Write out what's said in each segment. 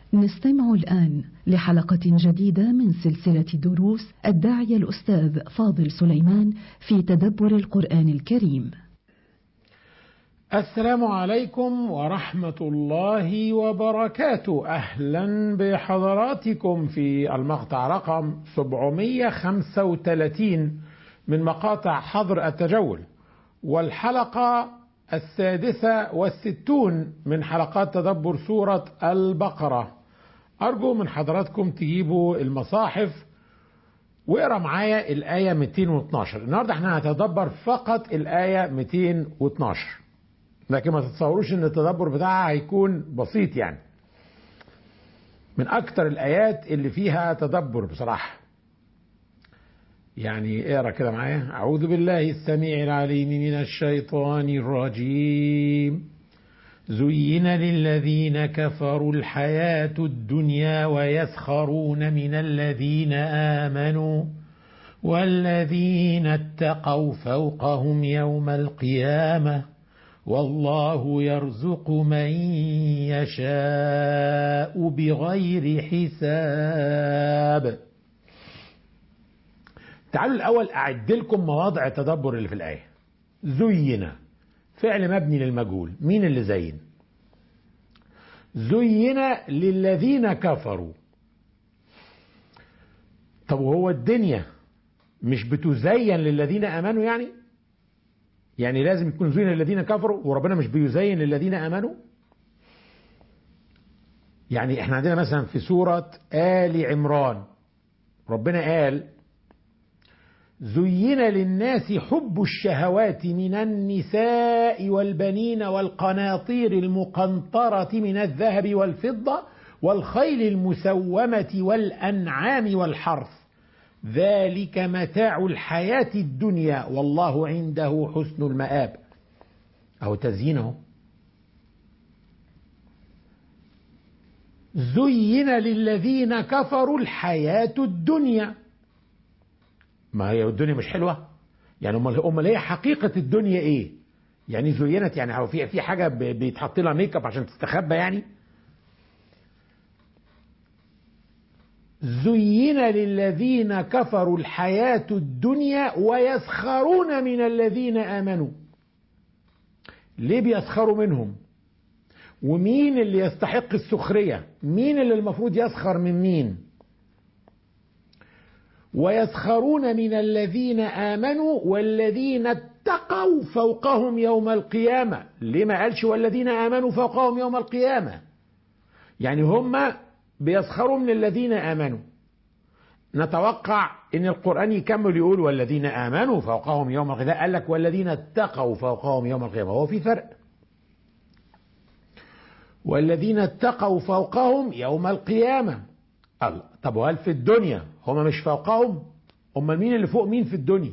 نستمع الآن لحلقة جديدة من سلسلة دروس الداعية الأستاذ فاضل سليمان في تدبر القرآن الكريم. السلام عليكم ورحمة الله وبركاته أهلا بحضراتكم في المقطع رقم 735 من مقاطع حظر التجول والحلقة السادسة والستون من حلقات تدبر سورة البقرة أرجو من حضراتكم تجيبوا المصاحف واقرا معايا الآية 212 النهاردة احنا هنتدبر فقط الآية 212 لكن ما تتصوروش ان التدبر بتاعها هيكون بسيط يعني من اكتر الايات اللي فيها تدبر بصراحه يعني اقرا كده معايا اعوذ بالله السميع العليم من الشيطان الرجيم زين للذين كفروا الحياه الدنيا ويسخرون من الذين امنوا والذين اتقوا فوقهم يوم القيامه والله يرزق من يشاء بغير حساب تعالوا الأول أعد لكم مواضع التدبر اللي في الآية زين فعل مبني للمجهول مين اللي زين زين للذين كفروا طب وهو الدنيا مش بتزين للذين امنوا يعني يعني لازم يكون زين للذين كفروا وربنا مش بيزين للذين امنوا يعني احنا عندنا مثلا في سورة آل عمران ربنا قال زين للناس حب الشهوات من النساء والبنين والقناطير المقنطرة من الذهب والفضة والخيل المسومة والأنعام والحرث ذلك متاع الحياة الدنيا والله عنده حسن المآب أو تزيينه زين للذين كفروا الحياة الدنيا ما هي الدنيا مش حلوة يعني امال امال هي حقيقة الدنيا ايه يعني زينت يعني هو في في حاجة بيتحط لها ميك اب عشان تستخبى يعني زين للذين كفروا الحياة الدنيا ويسخرون من الذين آمنوا ليه بيسخروا منهم ومين اللي يستحق السخرية مين اللي المفروض يسخر من مين ويسخرون من الذين آمنوا والذين اتقوا فوقهم يوم القيامة ليه ما قالش والذين آمنوا فوقهم يوم القيامة يعني هم بيسخروا من الذين آمنوا نتوقع ان القرآن يكمل يقول والذين آمنوا فوقهم يوم القيامة قال لك والذين اتقوا فوقهم يوم القيامة هو في فرق والذين اتقوا فوقهم يوم القيامة الله طب وهل في الدنيا هم مش فوقهم امال مين اللي فوق مين في الدنيا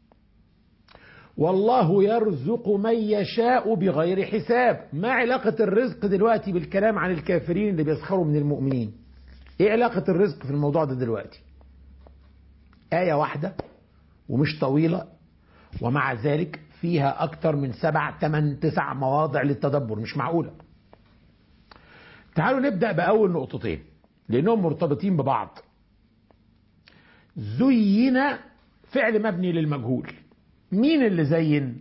والله يرزق من يشاء بغير حساب ما علاقة الرزق دلوقتي بالكلام عن الكافرين اللي بيسخروا من المؤمنين ايه علاقة الرزق في الموضوع ده دلوقتي آية واحدة ومش طويلة ومع ذلك فيها أكتر من سبع تمن تسع مواضع للتدبر مش معقولة تعالوا نبدأ بأول نقطتين لأنهم مرتبطين ببعض زين فعل مبني للمجهول مين اللي زين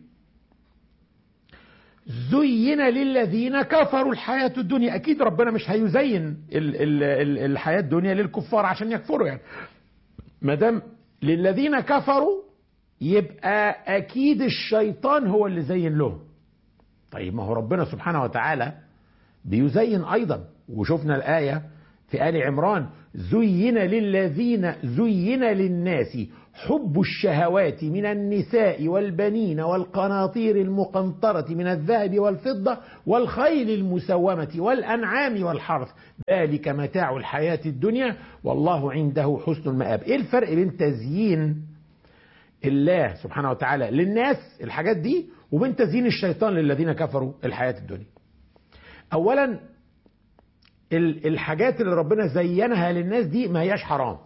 زين للذين كفروا الحياة الدنيا أكيد ربنا مش هيزين ال ال ال الحياة الدنيا للكفار عشان يكفروا يعني ما دام للذين كفروا يبقى أكيد الشيطان هو اللي زين لهم طيب ما هو ربنا سبحانه وتعالى بيزين أيضا وشفنا الآية في آل عمران زين للذين زين للناس حب الشهوات من النساء والبنين والقناطير المقنطرة من الذهب والفضة والخيل المسومة والأنعام والحرث ذلك متاع الحياة الدنيا والله عنده حسن المآب إيه الفرق بين تزيين الله سبحانه وتعالى للناس الحاجات دي وبين تزيين الشيطان للذين كفروا الحياة الدنيا أولا الحاجات اللي ربنا زينها للناس دي ما هياش حرام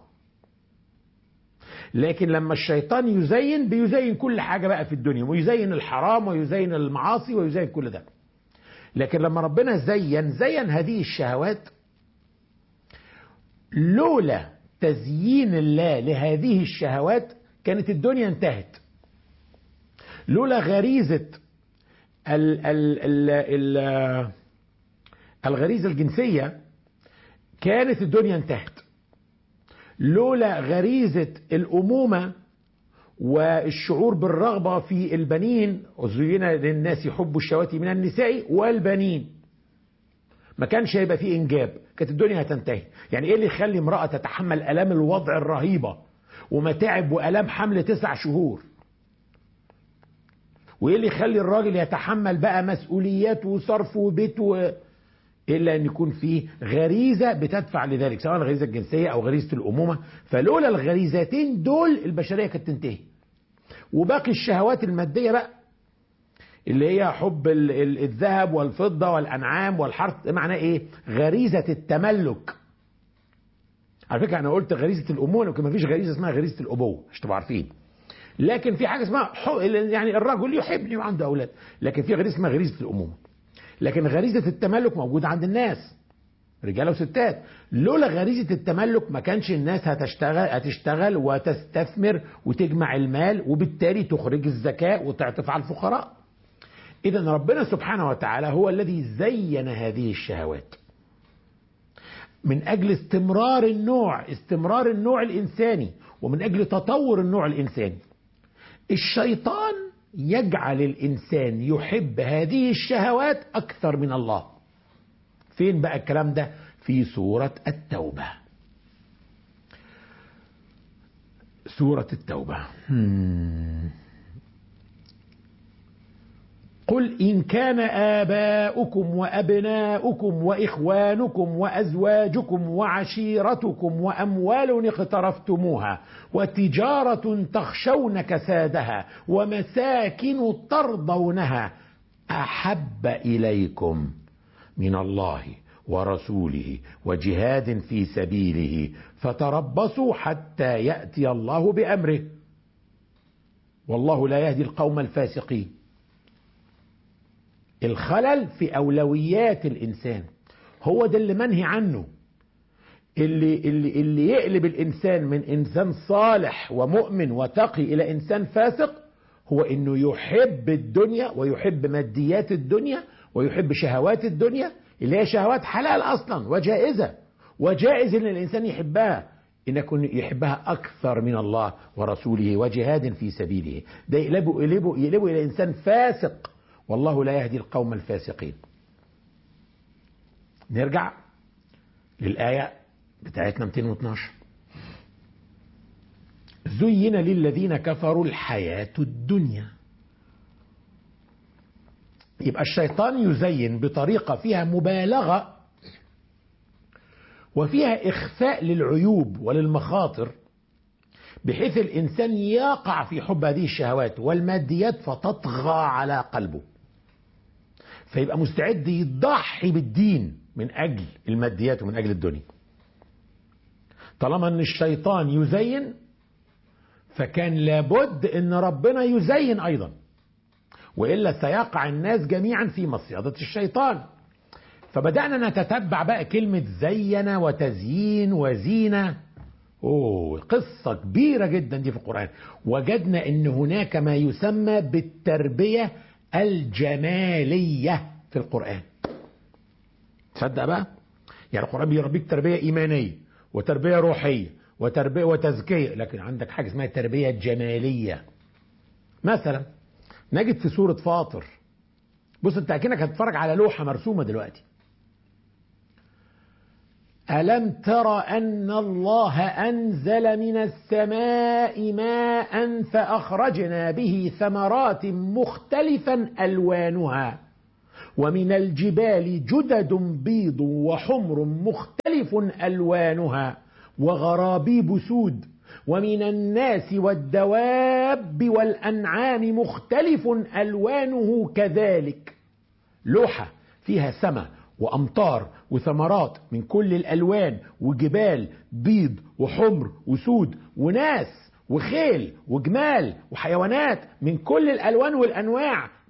لكن لما الشيطان يزين بيزين كل حاجة بقى في الدنيا ويزين الحرام ويزين المعاصي ويزين كل ده لكن لما ربنا زين زين هذه الشهوات لولا تزيين الله لهذه الشهوات كانت الدنيا انتهت لولا غريزة ال ال ال ال الغريزة الجنسية كانت الدنيا انتهت لولا غريزة الأمومة والشعور بالرغبة في البنين وزين للناس حب الشهوات من النساء والبنين ما كانش هيبقى فيه إنجاب كانت الدنيا هتنتهي يعني إيه اللي يخلي امرأة تتحمل ألام الوضع الرهيبة ومتاعب وألام حمل تسع شهور وايه اللي يخلي الراجل يتحمل بقى مسؤوليات وصرف وبيت و... الا ان يكون في غريزه بتدفع لذلك سواء الغريزه الجنسيه او غريزه الامومه فلولا الغريزتين دول البشريه كانت تنتهي وباقي الشهوات الماديه بقى اللي هي حب ال- ال- الذهب والفضه والانعام والحرث معناه ايه غريزه التملك على فكره انا قلت غريزه الامومه لكن مفيش غريزه اسمها غريزه الابوه عشان تبقوا عارفين لكن في حاجه اسمها حب يعني الرجل يحبني وعنده اولاد لكن في غريزه اسمها غريزه الامومه لكن غريزه التملك موجوده عند الناس رجاله وستات لولا غريزه التملك ما كانش الناس هتشتغل هتشتغل وتستثمر وتجمع المال وبالتالي تخرج الزكاه وتعطف على الفقراء اذا ربنا سبحانه وتعالى هو الذي زين هذه الشهوات من اجل استمرار النوع استمرار النوع الانساني ومن اجل تطور النوع الانساني الشيطان يجعل الانسان يحب هذه الشهوات اكثر من الله فين بقى الكلام ده في سوره التوبه سوره التوبه hmm. قل إن كان آباؤكم وأبناؤكم وإخوانكم وأزواجكم وعشيرتكم وأموال اقترفتموها وتجارة تخشون كسادها ومساكن ترضونها أحب إليكم من الله ورسوله وجهاد في سبيله فتربصوا حتى يأتي الله بأمره والله لا يهدي القوم الفاسقين الخلل في أولويات الإنسان هو ده اللي منهي عنه اللي, اللي, اللي يقلب الإنسان من إنسان صالح ومؤمن وتقي إلى إنسان فاسق هو إنه يحب الدنيا ويحب ماديات الدنيا ويحب شهوات الدنيا اللي هي شهوات حلال أصلا وجائزة وجائز إن الإنسان يحبها إن يكون يحبها أكثر من الله ورسوله وجهاد في سبيله ده يقلبه, يقلبه, يقلبه إلى إنسان فاسق والله لا يهدي القوم الفاسقين نرجع للآية بتاعتنا 212 زين للذين كفروا الحياة الدنيا يبقى الشيطان يزين بطريقة فيها مبالغة وفيها إخفاء للعيوب وللمخاطر بحيث الإنسان يقع في حب هذه الشهوات والماديات فتطغى على قلبه فيبقى مستعد يضحي بالدين من أجل الماديات ومن أجل الدنيا طالما أن الشيطان يزين فكان لابد أن ربنا يزين أيضا وإلا سيقع الناس جميعا في مصيدة الشيطان فبدأنا نتتبع بقى كلمة زين وتزيين وزينة أوه قصة كبيرة جدا دي في القرآن وجدنا أن هناك ما يسمى بالتربية الجمالية في القرآن تصدق بقى يعني القرآن بيربيك تربية إيمانية وتربية روحية وتربية وتزكية لكن عندك حاجة اسمها التربية الجمالية مثلا نجد في سورة فاطر بص انت اكنك هتتفرج على لوحة مرسومة دلوقتي ألم تر أن الله أنزل من السماء ماء فأخرجنا به ثمرات مختلفا ألوانها ومن الجبال جدد بيض وحمر مختلف ألوانها وغرابيب سود ومن الناس والدواب والأنعام مختلف ألوانه كذلك لوحة فيها سماء وأمطار وثمرات من كل الألوان وجبال بيض وحمر وسود وناس وخيل وجمال وحيوانات من كل الألوان والأنواع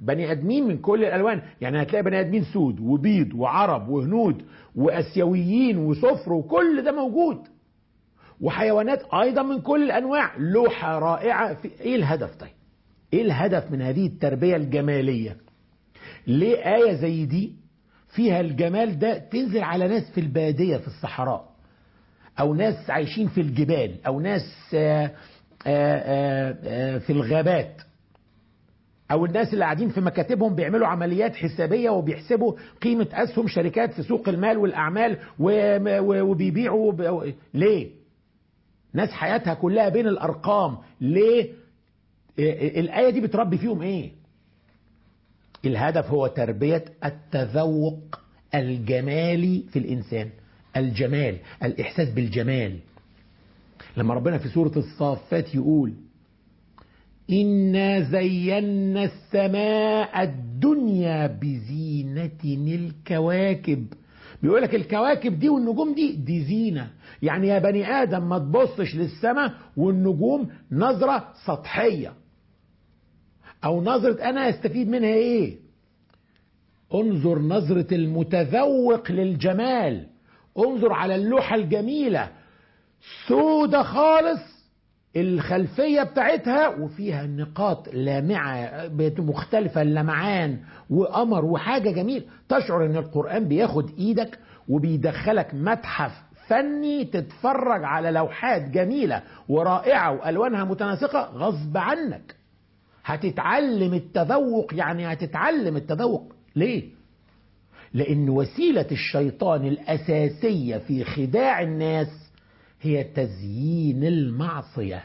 بني ادمين من كل الالوان يعني هتلاقي بني ادمين سود وبيض وعرب وهنود واسيويين وصفر وكل ده موجود وحيوانات ايضا من كل الانواع لوحه رائعه في ايه الهدف طيب ايه الهدف من هذه التربيه الجماليه ليه ايه زي دي فيها الجمال ده تنزل على ناس في الباديه في الصحراء او ناس عايشين في الجبال او ناس آآ آآ في الغابات او الناس اللي قاعدين في مكاتبهم بيعملوا عمليات حسابيه وبيحسبوا قيمه اسهم شركات في سوق المال والاعمال وبيبيعوا ليه ناس حياتها كلها بين الارقام ليه الايه دي بتربي فيهم ايه الهدف هو تربيه التذوق الجمالي في الانسان الجمال الاحساس بالجمال لما ربنا في سوره الصافات يقول إنا زينا السماء الدنيا بزينة الكواكب بيقول لك الكواكب دي والنجوم دي دي زينة يعني يا بني آدم ما تبصش للسماء والنجوم نظرة سطحية أو نظرة أنا أستفيد منها إيه انظر نظرة المتذوق للجمال انظر على اللوحة الجميلة سودة خالص الخلفية بتاعتها وفيها نقاط لامعة مختلفة لمعان وقمر وحاجة جميل تشعر ان القرآن بياخد ايدك وبيدخلك متحف فني تتفرج على لوحات جميلة ورائعة والوانها متناسقة غصب عنك هتتعلم التذوق يعني هتتعلم التذوق ليه لان وسيلة الشيطان الاساسية في خداع الناس هي تزيين المعصية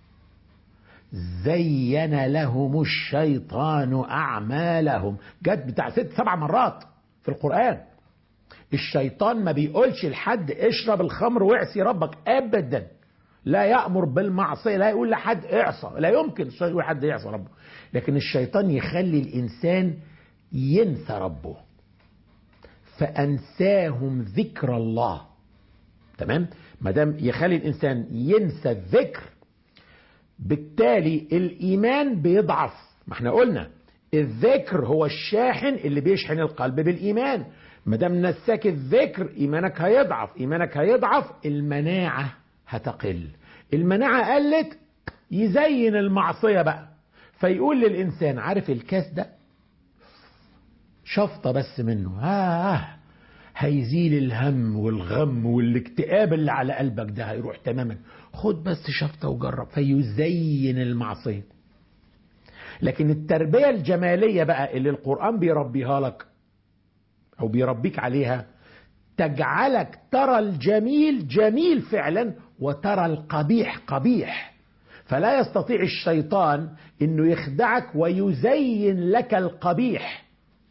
زين لهم الشيطان أعمالهم جت بتاع ست سبع مرات في القرآن الشيطان ما بيقولش لحد اشرب الخمر واعصي ربك أبدا لا يأمر بالمعصية لا يقول لحد اعصى لا يمكن الشيطان يقول لحد يعصى ربه لكن الشيطان يخلي الإنسان ينسى ربه فأنساهم ذكر الله تمام ما دام يخلي الانسان ينسى الذكر بالتالي الايمان بيضعف ما احنا قلنا الذكر هو الشاحن اللي بيشحن القلب بالايمان ما دام نساك الذكر ايمانك هيضعف ايمانك هيضعف المناعه هتقل المناعه قلت يزين المعصيه بقى فيقول للانسان عارف الكاس ده شفطه بس منه آه هيزيل الهم والغم والاكتئاب اللي على قلبك ده هيروح تماما خد بس شفطة وجرب فيزين المعصية لكن التربية الجمالية بقى اللي القرآن بيربيها لك أو بيربيك عليها تجعلك ترى الجميل جميل فعلا وترى القبيح قبيح فلا يستطيع الشيطان انه يخدعك ويزين لك القبيح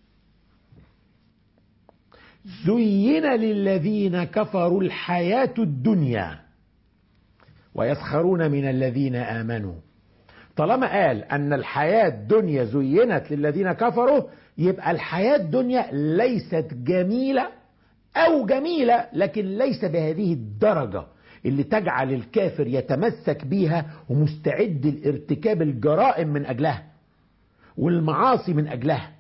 زين للذين كفروا الحياة الدنيا ويسخرون من الذين آمنوا طالما قال أن الحياة الدنيا زينت للذين كفروا يبقى الحياة الدنيا ليست جميلة أو جميلة لكن ليس بهذه الدرجة اللي تجعل الكافر يتمسك بيها ومستعد لارتكاب الجرائم من أجلها والمعاصي من أجلها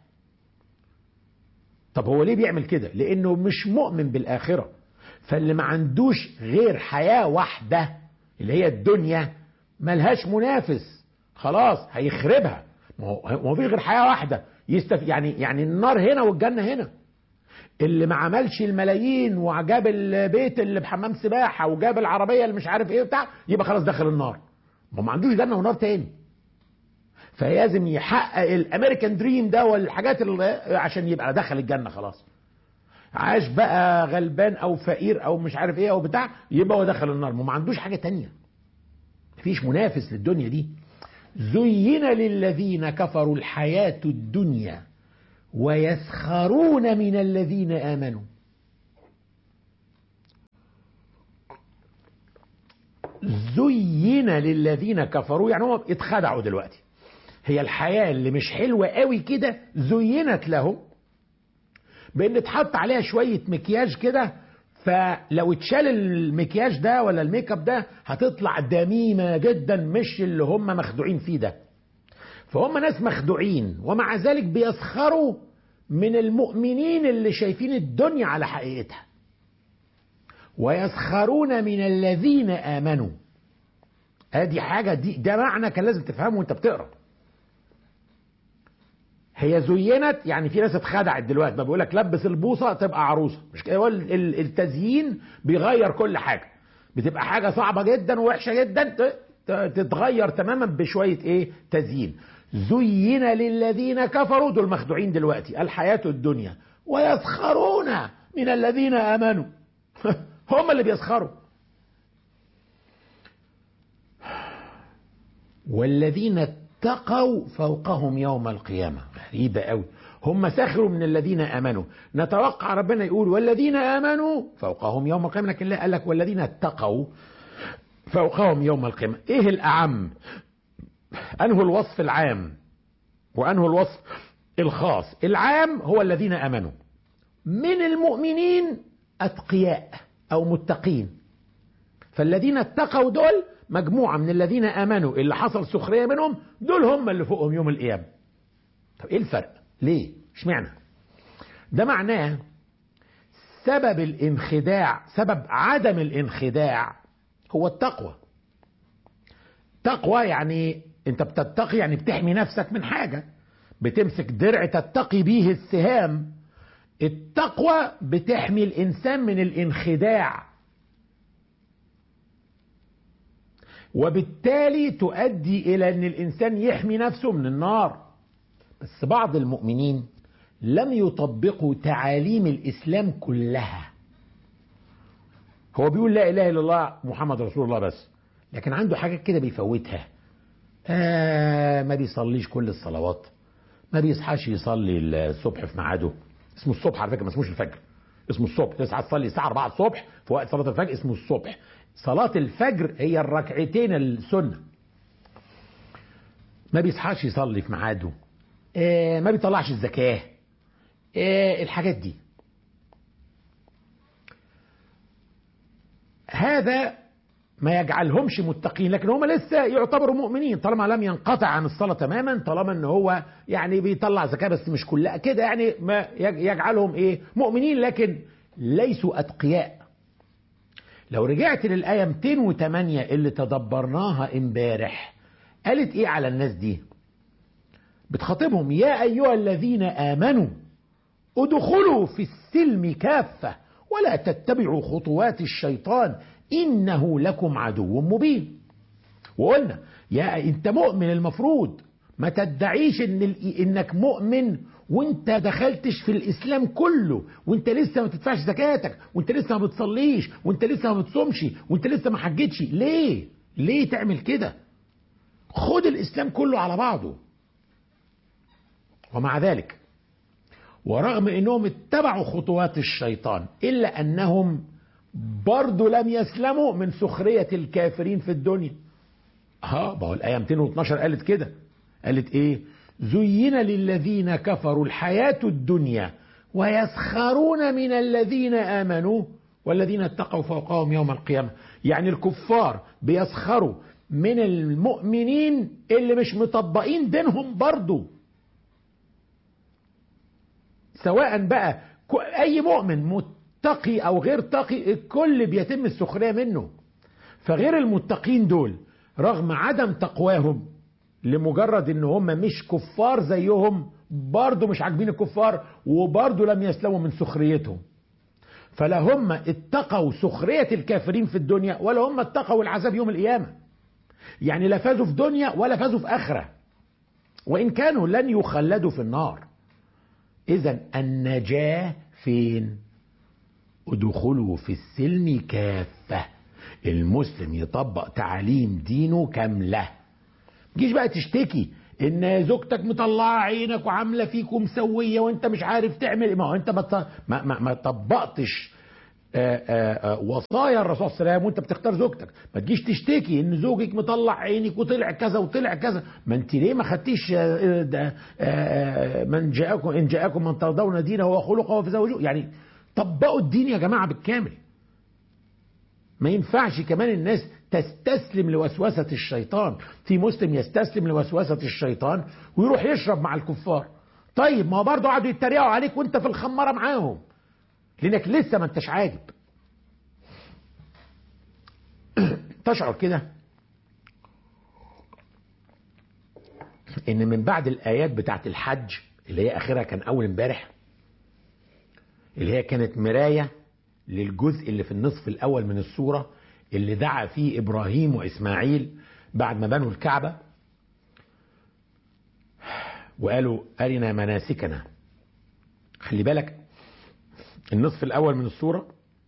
طب هو ليه بيعمل كده لانه مش مؤمن بالاخره فاللي ما عندوش غير حياه واحده اللي هي الدنيا ملهاش منافس خلاص هيخربها ما هو في غير حياه واحده يستف يعني يعني النار هنا والجنه هنا اللي ما عملش الملايين وجاب البيت اللي بحمام سباحه وجاب العربيه اللي مش عارف ايه بتاع يبقى خلاص دخل النار ما ما عندوش جنه ونار تاني فلازم يحقق الامريكان دريم ده والحاجات اللي عشان يبقى دخل الجنه خلاص عاش بقى غلبان او فقير او مش عارف ايه او بتاع يبقى هو دخل النار ما عندوش حاجه تانية مفيش منافس للدنيا دي زين للذين كفروا الحياه الدنيا ويسخرون من الذين امنوا زين للذين كفروا يعني هم اتخدعوا دلوقتي هي الحياة اللي مش حلوة قوي كده زينت لهم بان اتحط عليها شوية مكياج كده فلو اتشال المكياج ده ولا الميك اب ده هتطلع دميمة جدا مش اللي هم مخدوعين فيه ده فهم ناس مخدوعين ومع ذلك بيسخروا من المؤمنين اللي شايفين الدنيا على حقيقتها ويسخرون من الذين آمنوا ادي حاجة دي ده معنى كان لازم تفهمه وانت بتقرا هي زينت يعني في ناس اتخدعت دلوقتي ما بيقول لك لبس البوصه تبقى عروسه مش كده هو ال- ال- التزيين بيغير كل حاجه بتبقى حاجه صعبه جدا ووحشه جدا ت- ت- تتغير تماما بشويه ايه تزيين زين للذين كفروا دول مخدوعين دلوقتي الحياه الدنيا ويسخرون من الذين امنوا هم اللي بيسخروا والذين اتقوا فوقهم يوم القيامة غريبة قوي هم سخروا من الذين آمنوا نتوقع ربنا يقول والذين آمنوا فوقهم يوم القيامة لكن لا قال لك والذين اتقوا فوقهم يوم القيامة ايه الأعم أنه الوصف العام وأنه الوصف الخاص العام هو الذين آمنوا من المؤمنين أتقياء أو متقين فالذين اتقوا دول مجموعة من الذين آمنوا اللي حصل سخرية منهم دول هم اللي فوقهم يوم القيامة طب ايه الفرق ليه اشمعنى ده معناه سبب الانخداع سبب عدم الانخداع هو التقوى تقوى يعني انت بتتقي يعني بتحمي نفسك من حاجة بتمسك درع تتقي به السهام التقوى بتحمي الانسان من الانخداع وبالتالي تؤدي الى ان الانسان يحمي نفسه من النار بس بعض المؤمنين لم يطبقوا تعاليم الاسلام كلها هو بيقول لا اله الا الله محمد رسول الله بس لكن عنده حاجات كده بيفوتها آه ما بيصليش كل الصلوات ما بيصحاش يصلي الصبح في ميعاده اسمه الصبح على فكره ما اسموش الفجر اسمه الصبح تصحى تصلي الساعه 4 الصبح في وقت صلاه الفجر اسمه الصبح صلاه الفجر هي الركعتين السنه ما بيصحاش يصلي في ميعاده آه ما بيطلعش الزكاه آه الحاجات دي هذا ما يجعلهمش متقين لكن هم لسه يعتبروا مؤمنين طالما لم ينقطع عن الصلاة تماما طالما ان هو يعني بيطلع زكاة بس مش كلها كده يعني ما يجعلهم ايه مؤمنين لكن ليسوا اتقياء لو رجعت للآية 208 اللي تدبرناها امبارح قالت ايه على الناس دي بتخاطبهم يا ايها الذين امنوا ادخلوا في السلم كافة ولا تتبعوا خطوات الشيطان انه لكم عدو مبين وقلنا يا انت مؤمن المفروض ما تدعيش ان ال- انك مؤمن وانت دخلتش في الاسلام كله وانت لسه ما تدفعش زكاتك وانت لسه ما بتصليش وانت لسه ما بتصومش وانت لسه ما حجتش ليه ليه تعمل كده خد الاسلام كله على بعضه ومع ذلك ورغم انهم اتبعوا خطوات الشيطان الا انهم برضه لم يسلموا من سخرية الكافرين في الدنيا ها ما هو الآية 212 قالت كده قالت ايه زين للذين كفروا الحياة الدنيا ويسخرون من الذين آمنوا والذين اتقوا فوقهم يوم القيامة يعني الكفار بيسخروا من المؤمنين اللي مش مطبقين دينهم برضه سواء بقى ك- اي مؤمن متقي او غير تقي الكل بيتم السخريه منه فغير المتقين دول رغم عدم تقواهم لمجرد ان هم مش كفار زيهم برضه مش عاجبين الكفار وبرضه لم يسلموا من سخريتهم فلا هم اتقوا سخرية الكافرين في الدنيا ولا هم اتقوا العذاب يوم القيامة يعني لا فازوا في دنيا ولا فازوا في آخرة وإن كانوا لن يخلدوا في النار إذا النجاة فين؟ ادخلوا في السلم كافة المسلم يطبق تعاليم دينه كاملة جيش بقى تشتكي ان زوجتك مطلعه عينك وعامله فيك ومسويه وانت مش عارف تعمل إيه. ما هو انت ما ط- ما, ما, ما طبقتش آه، آه، آه، وصايا الرسول صلى الله عليه وسلم وانت بتختار زوجتك ما تجيش تشتكي ان زوجك مطلع عينك وطلع كذا وطلع كذا ما انت ليه ما خدتيش آه، ده، آه، من جاءكم ان جاءكم من ترضون دينه وخلقه فزوجوه يعني طبقوا الدين يا جماعه بالكامل ما ينفعش كمان الناس تستسلم لوسوسة الشيطان في مسلم يستسلم لوسوسة الشيطان ويروح يشرب مع الكفار طيب ما هو برضه قعدوا يتريقوا عليك وانت في الخمارة معاهم لانك لسه ما انتش عاجب تشعر كده ان من بعد الايات بتاعت الحج اللي هي اخرها كان اول امبارح اللي هي كانت مرايه للجزء اللي في النصف الاول من السوره اللي دعا فيه ابراهيم واسماعيل بعد ما بنوا الكعبه وقالوا ارنا مناسكنا خلي بالك النصف الاول من السوره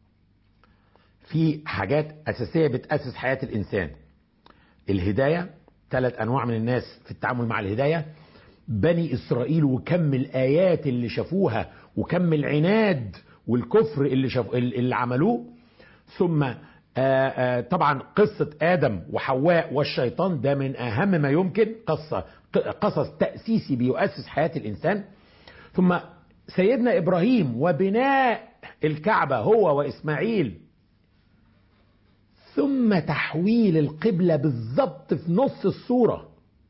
في حاجات اساسيه بتاسس حياه الانسان الهدايه ثلاث انواع من الناس في التعامل مع الهدايه بني اسرائيل وكم الايات اللي شافوها وكم العناد والكفر اللي شاف اللي عملوه ثم آآ آآ طبعا قصة آدم وحواء والشيطان ده من أهم ما يمكن قصة قصص تأسيسي بيؤسس حياة الإنسان ثم سيدنا إبراهيم وبناء الكعبة هو وإسماعيل ثم تحويل القبلة بالضبط في نص الصورة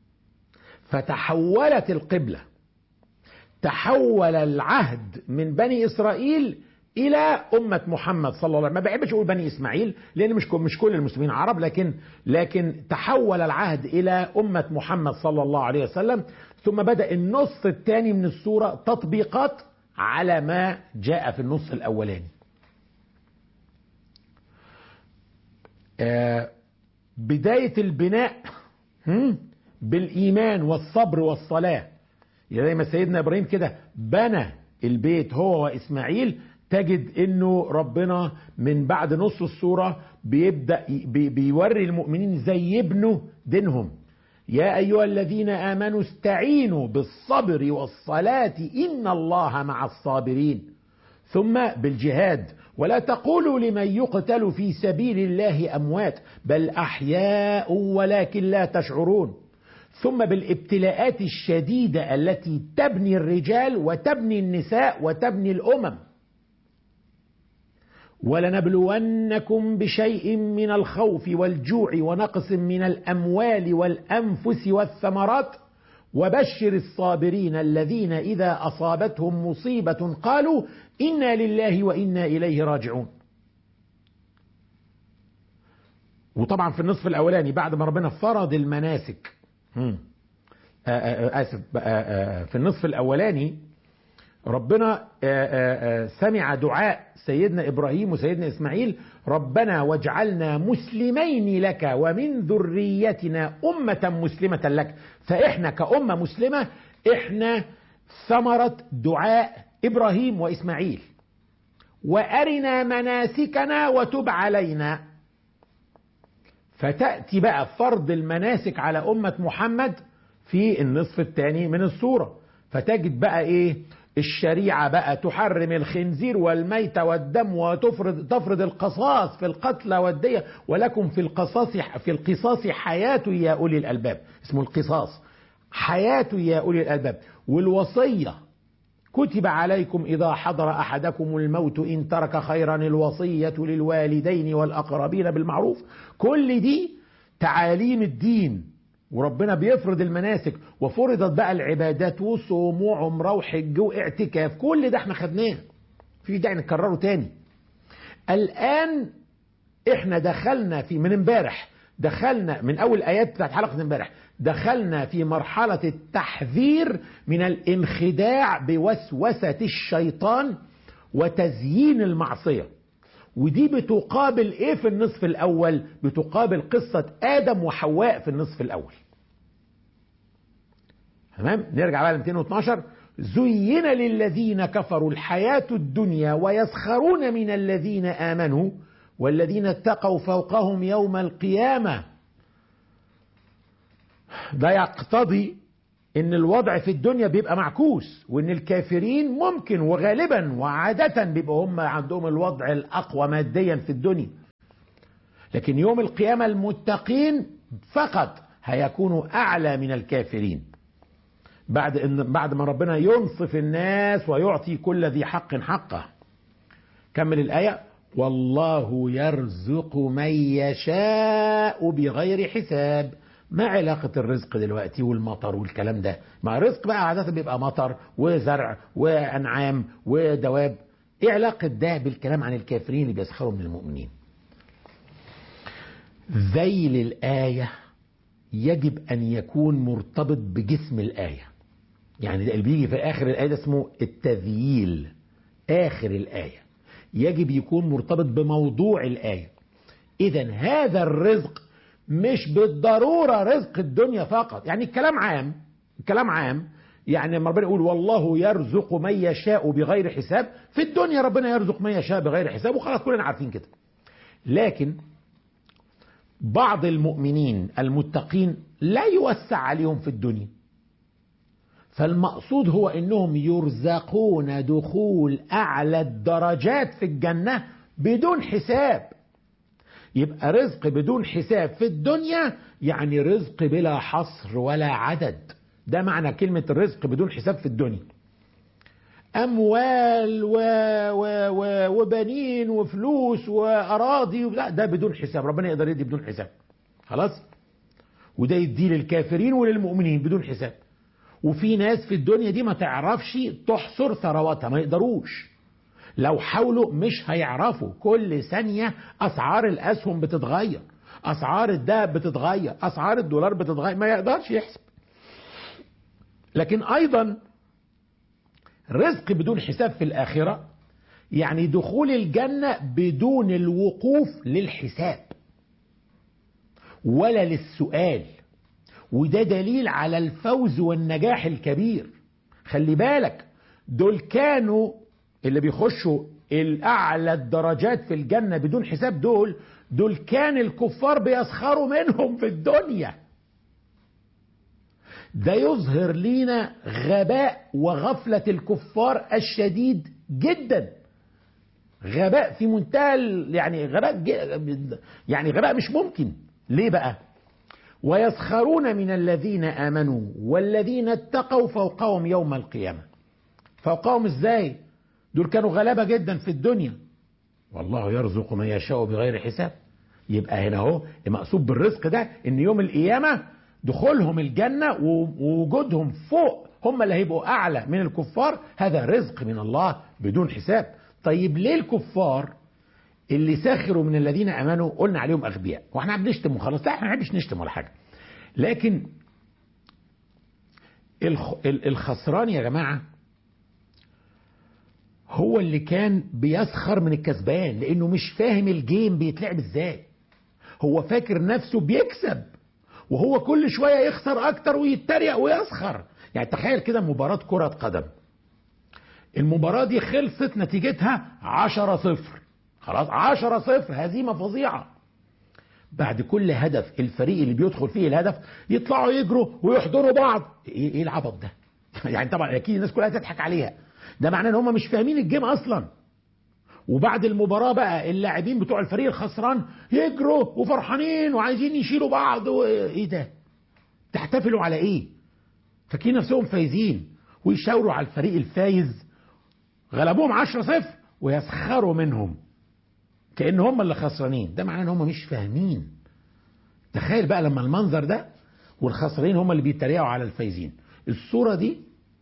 فتحولت القبلة تحول العهد من بني إسرائيل إلى أمة محمد صلى الله عليه وسلم ما بحبش أقول بني إسماعيل لأن مش مش كل المسلمين عرب لكن لكن تحول العهد إلى أمة محمد صلى الله عليه وسلم ثم بدأ النص الثاني من السورة تطبيقات على ما جاء في النص الأولاني آه بداية البناء بالإيمان والصبر والصلاة زي ما سيدنا إبراهيم كده بنى البيت هو وإسماعيل تجد انه ربنا من بعد نص السورة بيبدأ بي بيوري المؤمنين ازاي يبنوا دينهم يا أيها الذين آمنوا استعينوا بالصبر والصلاة إن الله مع الصابرين ثم بالجهاد ولا تقولوا لمن يقتل في سبيل الله أموات بل أحياء ولكن لا تشعرون ثم بالابتلاءات الشديدة التي تبني الرجال وتبني النساء وتبني الأمم ولنبلونكم بشيء من الخوف والجوع ونقص من الأموال والأنفس والثمرات وبشر الصابرين الذين إذا أصابتهم مصيبة قالوا إنا لله وإنا إليه راجعون وطبعا في النصف الأولاني بعد ما ربنا فرض المناسك آسف في النصف الأولاني ربنا سمع دعاء سيدنا إبراهيم وسيدنا إسماعيل ربنا واجعلنا مسلمين لك ومن ذريتنا أمة مسلمة لك فإحنا كأمة مسلمة إحنا ثمرة دعاء إبراهيم وإسماعيل وأرنا مناسكنا وتب علينا فتأتي بقى فرض المناسك على أمة محمد في النصف الثاني من السورة فتجد بقى إيه الشريعة بقى تحرم الخنزير والميت والدم وتفرض تفرض القصاص في القتلى والدية ولكم في القصاص في القصاص حياة يا أولي الألباب اسمه القصاص حياة يا أولي الألباب والوصية كتب عليكم إذا حضر أحدكم الموت إن ترك خيرا الوصية للوالدين والأقربين بالمعروف كل دي تعاليم الدين وربنا بيفرض المناسك وفرضت بقى العبادات وصوم وعمره وحج واعتكاف كل ده احنا خدناه في داعي نكرره تاني الان احنا دخلنا في من امبارح دخلنا من اول ايات بتاعت حلقه امبارح دخلنا في مرحله التحذير من الانخداع بوسوسه الشيطان وتزيين المعصيه ودي بتقابل ايه في النصف الاول بتقابل قصة ادم وحواء في النصف الاول تمام نرجع بقى ل 212 زين للذين كفروا الحياة الدنيا ويسخرون من الذين آمنوا والذين اتقوا فوقهم يوم القيامة ده يقتضي ان الوضع في الدنيا بيبقى معكوس وان الكافرين ممكن وغالبا وعادة بيبقى هم عندهم الوضع الاقوى ماديا في الدنيا لكن يوم القيامة المتقين فقط هيكونوا اعلى من الكافرين بعد ان بعد ما ربنا ينصف الناس ويعطي كل ذي حق حقه كمل الآية والله يرزق من يشاء بغير حساب ما علاقة الرزق دلوقتي والمطر والكلام ده ما الرزق بقى عادة بيبقى مطر وزرع وأنعام ودواب ايه علاقة ده بالكلام عن الكافرين اللي بيسخروا من المؤمنين ذيل الآية يجب أن يكون مرتبط بجسم الآية يعني ده اللي بيجي في آخر الآية ده اسمه التذييل آخر الآية يجب يكون مرتبط بموضوع الآية إذا هذا الرزق مش بالضرورة رزق الدنيا فقط يعني الكلام عام الكلام عام يعني لما ربنا يقول والله يرزق من يشاء بغير حساب في الدنيا ربنا يرزق من يشاء بغير حساب وخلاص كلنا عارفين كده لكن بعض المؤمنين المتقين لا يوسع عليهم في الدنيا فالمقصود هو انهم يرزقون دخول اعلى الدرجات في الجنه بدون حساب يبقى رزق بدون حساب في الدنيا يعني رزق بلا حصر ولا عدد ده معنى كلمة الرزق بدون حساب في الدنيا أموال و... و... و... وبنين وفلوس وأراضي لا ده بدون حساب ربنا يقدر يدي بدون حساب خلاص وده يدي للكافرين وللمؤمنين بدون حساب وفي ناس في الدنيا دي ما تعرفش تحصر ثرواتها ما يقدروش لو حاولوا مش هيعرفوا كل ثانية أسعار الأسهم بتتغير أسعار الذهب بتتغير أسعار الدولار بتتغير ما يقدرش يحسب لكن أيضا رزق بدون حساب في الآخرة يعني دخول الجنة بدون الوقوف للحساب ولا للسؤال وده دليل على الفوز والنجاح الكبير خلي بالك دول كانوا اللي بيخشوا الأعلى الدرجات في الجنة بدون حساب دول دول كان الكفار بيسخروا منهم في الدنيا ده يظهر لينا غباء وغفلة الكفار الشديد جدا غباء في منتهى يعني غباء يعني غباء مش ممكن ليه بقى ويسخرون من الذين آمنوا والذين اتقوا فوقهم يوم القيامة فوقهم ازاي دول كانوا غلابة جدا في الدنيا والله يرزق من يشاء بغير حساب يبقى هنا اهو المقصود بالرزق ده ان يوم القيامة دخولهم الجنة ووجودهم فوق هم اللي هيبقوا أعلى من الكفار هذا رزق من الله بدون حساب طيب ليه الكفار اللي سخروا من الذين امنوا قلنا عليهم اغبياء واحنا بنشتم وخلاص لا احنا ما بنحبش نشتم ولا حاجه لكن الخسران يا جماعه هو اللي كان بيسخر من الكسبان لانه مش فاهم الجيم بيتلعب ازاي هو فاكر نفسه بيكسب وهو كل شويه يخسر اكتر ويتريق ويسخر يعني تخيل كده مباراه كره قدم المباراه دي خلصت نتيجتها عشرة صفر خلاص عشرة صفر هزيمة فظيعة بعد كل هدف الفريق اللي بيدخل فيه الهدف يطلعوا يجروا ويحضروا بعض ايه, إيه العبط ده يعني طبعا اكيد الناس كلها تضحك عليها ده معناه ان هم مش فاهمين الجيم اصلا وبعد المباراة بقى اللاعبين بتوع الفريق الخسران يجروا وفرحانين وعايزين يشيلوا بعض و... ايه ده تحتفلوا على ايه فاكرين نفسهم فايزين ويشاوروا على الفريق الفايز غلبوهم عشرة صفر ويسخروا منهم كأن هم اللي خسرانين ده معناه ان هم مش فاهمين تخيل بقى لما المنظر ده والخسرانين هم اللي بيتريقوا على الفايزين الصورة دي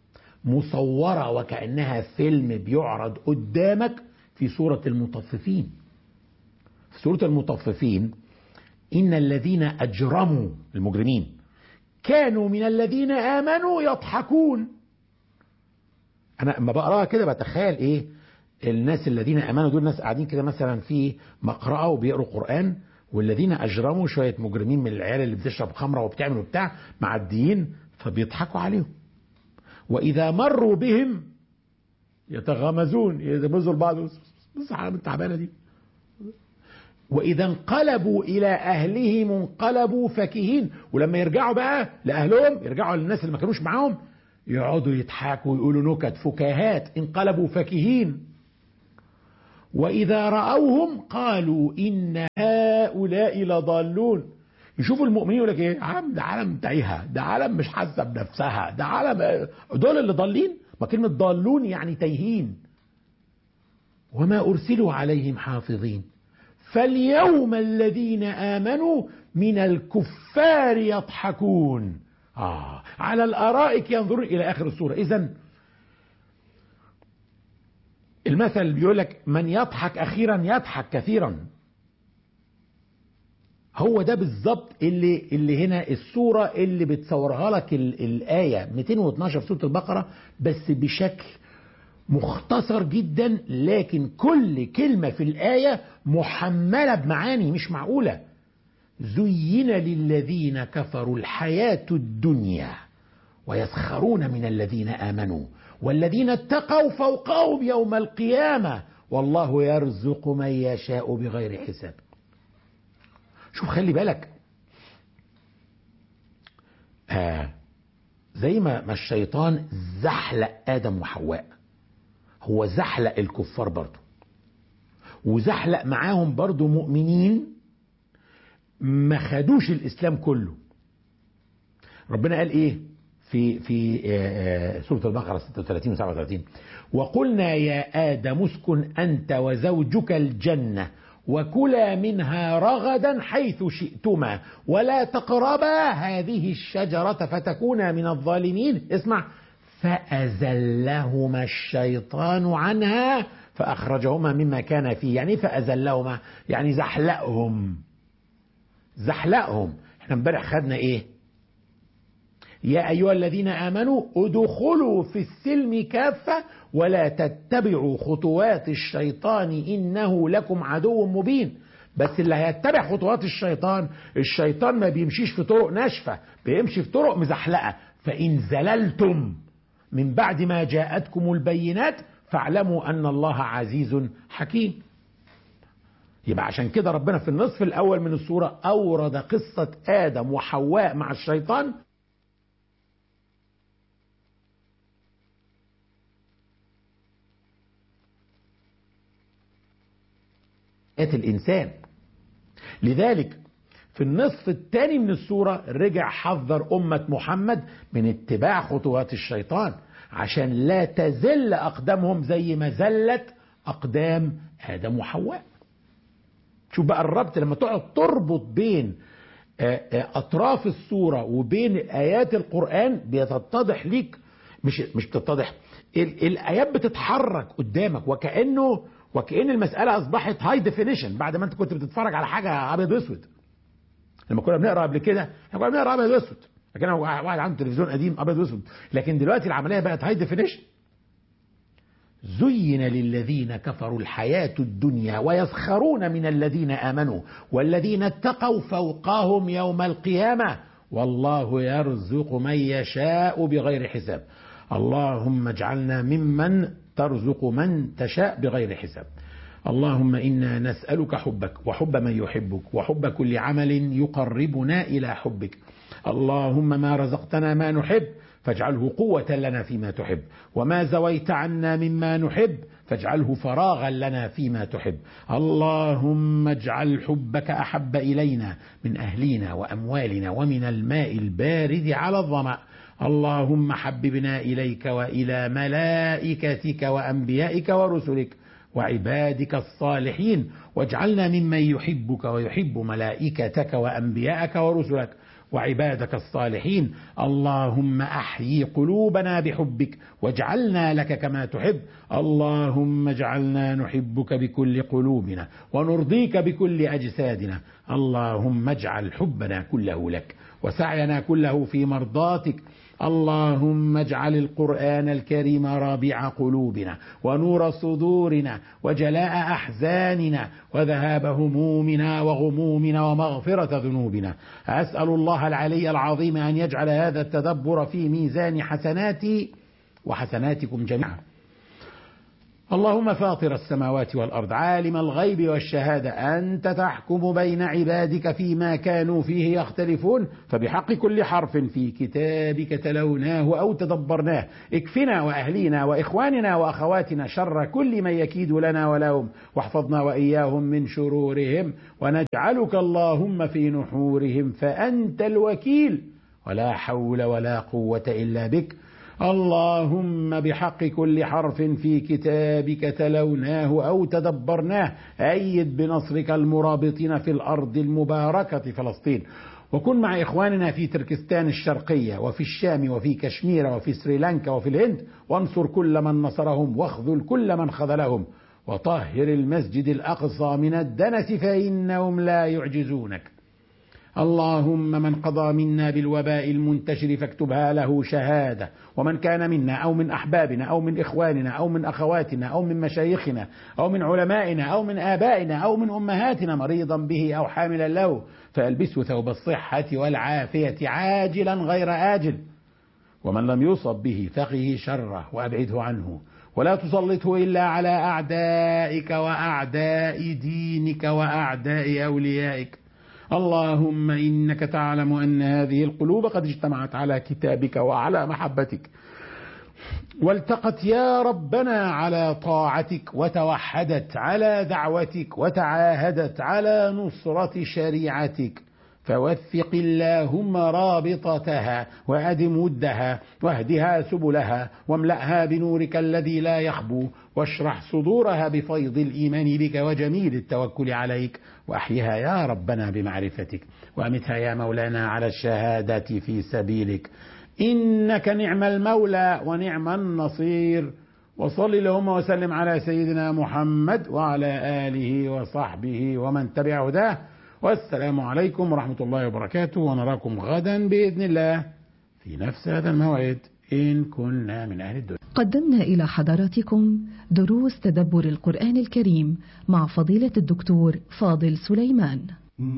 مصورة وكأنها فيلم بيعرض قدامك في سورة المطففين في سورة المطففين إن الذين أجرموا المجرمين كانوا من الذين آمنوا يضحكون أنا لما بقراها كده بتخيل إيه الناس الذين امنوا دول ناس قاعدين كده مثلا في مقرأة وبيقروا قرآن والذين اجرموا شوية مجرمين من العيال اللي بتشرب خمرة وبتعمل وبتاع معديين فبيضحكوا عليهم واذا مروا بهم يتغامزون يغمزوا لبعض بص حرام التعبانة دي واذا انقلبوا الى اهلهم انقلبوا فكهين ولما يرجعوا بقى لاهلهم يرجعوا للناس اللي ما كانوش معاهم يقعدوا يضحكوا ويقولوا نكت فكاهات انقلبوا فكهين وإذا رأوهم قالوا إن هؤلاء لضالون يشوفوا المؤمنين يقول لك ايه عم ده عالم تايهه ده عالم مش حاسه بنفسها ده عالم دول اللي ضالين ما كلمه ضالون يعني تايهين وما أرسلوا عليهم حافظين فاليوم الذين آمنوا من الكفار يضحكون آه على الأرائك ينظرون إلى آخر السورة إذا المثل بيقول لك من يضحك أخيرا يضحك كثيرا هو ده بالظبط اللي اللي هنا الصورة اللي بتصورها لك ال- الآية 212 في سورة البقرة بس بشكل مختصر جدا لكن كل كلمة في الآية محملة بمعاني مش معقولة زين للذين كفروا الحياة الدنيا ويسخرون من الذين آمنوا والذين اتقوا فوقهم يوم القيامة والله يرزق من يشاء بغير حساب شوف خلي بالك آه زي ما ما الشيطان زحلق آدم وحواء هو زحلق الكفار برضو وزحلق معاهم برضو مؤمنين ما خدوش الإسلام كله ربنا قال إيه في في آه، آه، سورة البقرة 36 و 37 وقلنا يا آدم اسكن أنت وزوجك الجنة وكلا منها رغدا حيث شئتما ولا تقربا هذه الشجرة فتكونا من الظالمين اسمع فأزلهما الشيطان عنها فأخرجهما مما كان فيه يعني إيه فأزلهما يعني زحلقهم زحلقهم احنا امبارح خدنا ايه يا أيها الذين آمنوا ادخلوا في السلم كافة ولا تتبعوا خطوات الشيطان إنه لكم عدو مبين بس اللي هيتبع خطوات الشيطان الشيطان ما بيمشيش في طرق ناشفة بيمشي في طرق مزحلقة فإن زللتم من بعد ما جاءتكم البينات فاعلموا أن الله عزيز حكيم يبقى عشان كده ربنا في النصف الأول من السورة أورد قصة آدم وحواء مع الشيطان حياة الإنسان لذلك في النصف الثاني من السورة رجع حذر أمة محمد من اتباع خطوات الشيطان عشان لا تزل أقدامهم زي ما زلت أقدام آدم وحواء شوف بقى الربط لما تقعد تربط بين آه، آه، أطراف السورة وبين آيات القرآن بيتتضح ليك مش مش بتتضح ال- الآيات بتتحرك قدامك وكأنه وكأن المسألة أصبحت هاي ديفينيشن بعد ما أنت كنت بتتفرج على حاجة أبيض وأسود لما كنا بنقرا قبل كده احنا كنا بنقرا ابيض واسود لكن أنا واحد عنده تلفزيون قديم ابيض واسود لكن دلوقتي العمليه بقت هاي ديفينيشن زين للذين كفروا الحياة الدنيا ويسخرون من الذين آمنوا والذين اتقوا فوقهم يوم القيامة والله يرزق من يشاء بغير حساب اللهم اجعلنا ممن ترزق من تشاء بغير حساب اللهم إنا نسألك حبك وحب من يحبك وحب كل عمل يقربنا إلى حبك اللهم ما رزقتنا ما نحب فاجعله قوة لنا فيما تحب وما زويت عنا مما نحب فاجعله فراغا لنا فيما تحب اللهم اجعل حبك أحب إلينا من أهلنا وأموالنا ومن الماء البارد على الظمأ اللهم حببنا إليك وإلى ملائكتك وأنبيائك ورسلك وعبادك الصالحين واجعلنا ممن يحبك ويحب ملائكتك وأنبياءك ورسلك وعبادك الصالحين اللهم احيي قلوبنا بحبك واجعلنا لك كما تحب اللهم اجعلنا نحبك بكل قلوبنا ونرضيك بكل اجسادنا اللهم اجعل حبنا كله لك وسعينا كله في مرضاتك اللهم اجعل القرآن الكريم رابع قلوبنا ونور صدورنا وجلاء أحزاننا وذهاب همومنا وغمومنا ومغفرة ذنوبنا أسأل الله العلي العظيم أن يجعل هذا التدبر في ميزان حسناتي وحسناتكم جميعا اللهم فاطر السماوات والأرض عالم الغيب والشهادة أنت تحكم بين عبادك فيما كانوا فيه يختلفون فبحق كل حرف في كتابك تلوناه أو تدبرناه اكفنا وأهلينا وإخواننا وأخواتنا شر كل من يكيد لنا ولهم واحفظنا وإياهم من شرورهم ونجعلك اللهم في نحورهم فأنت الوكيل ولا حول ولا قوة إلا بك اللهم بحق كل حرف في كتابك تلوناه أو تدبرناه أيد بنصرك المرابطين في الأرض المباركة فلسطين وكن مع إخواننا في تركستان الشرقية وفي الشام وفي كشمير وفي سريلانكا وفي الهند وانصر كل من نصرهم واخذل كل من خذلهم وطهر المسجد الأقصى من الدنس فإنهم لا يعجزونك اللهم من قضى منا بالوباء المنتشر فاكتبها له شهادة ومن كان منا أو من أحبابنا أو من إخواننا أو من أخواتنا أو من مشايخنا أو من علمائنا أو من آبائنا أو من أمهاتنا مريضا به أو حاملا له فألبسه ثوب الصحة والعافية عاجلا غير آجل ومن لم يصب به فقه شره وأبعده عنه ولا تسلطه إلا على أعدائك وأعداء دينك وأعداء أوليائك اللهم إنك تعلم أن هذه القلوب قد اجتمعت على كتابك وعلى محبتك والتقت يا ربنا على طاعتك وتوحدت على دعوتك وتعاهدت على نصرة شريعتك فوثق اللهم رابطتها وأدم ودها واهدها سبلها واملأها بنورك الذي لا يخبو واشرح صدورها بفيض الإيمان بك وجميل التوكل عليك وأحيها يا ربنا بمعرفتك وأمتها يا مولانا على الشهادة في سبيلك إنك نعم المولى ونعم النصير وصل اللهم وسلم على سيدنا محمد وعلى آله وصحبه ومن تبع هداه والسلام عليكم ورحمة الله وبركاته ونراكم غدا بإذن الله في نفس هذا الموعد إن كنا من أهل الدنيا قدمنا إلى حضراتكم دروس تدبر القرآن الكريم مع فضيلة الدكتور فاضل سليمان